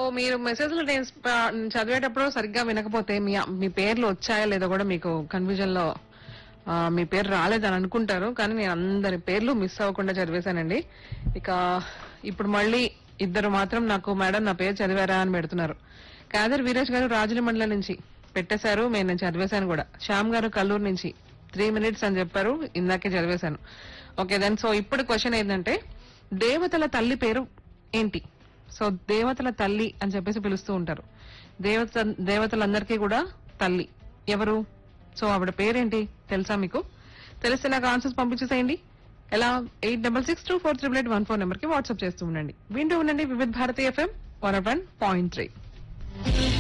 మీరు మెసేజ్లు నేను స్ప- చదివేటప్పుడు సరిగ్గా వినకపోతే మీ మీ పేర్లు వచ్చాయా లేదో కూడా మీకు కన్ఫ్యూజన్ లో ఆ, మీ పేరు రాలేదని అనుకుంటారు కానీ నేను అందరి పేర్లు మిస్ అవ్వకుండా చదివేశానండి ఇక ఇప్పుడు మళ్ళీ ఇద్దరు మాత్రం నాకు మేడం నా పేరు చదివారా అని పెడుతున్నారు కాదర్ వీరేష్ గారు రాజుల మండలం నుంచి పెట్టేశారు నేను నేను చదివేశాను కూడా శ్యామ్ గారు కల్లూరు నుంచి త్రీ మినిట్స్ అని చెప్పారు ఇందాకే చదివేశాను ఓకే దెన్ సో ఇప్పుడు క్వశ్చన్ ఏంటంటే దేవతల తల్లి పేరు ఏంటి సో దేవతల తల్లి అని చెప్పేసి పిలుస్తూ ఉంటారు దేవత దేవతలందరికీ కూడా తల్లి ఎవరు సో ఆవిడ పేరేంటి తెలుసా మీకు తెలిస్తే నాకు ఆన్సర్స్ పంపించేసేయండి ఎలా eight double six two four triple eight one four number కి వాట్సాప్ చేస్తూ ఉండండి వింటూ ఉండండి Vividh Bharati FM one one point three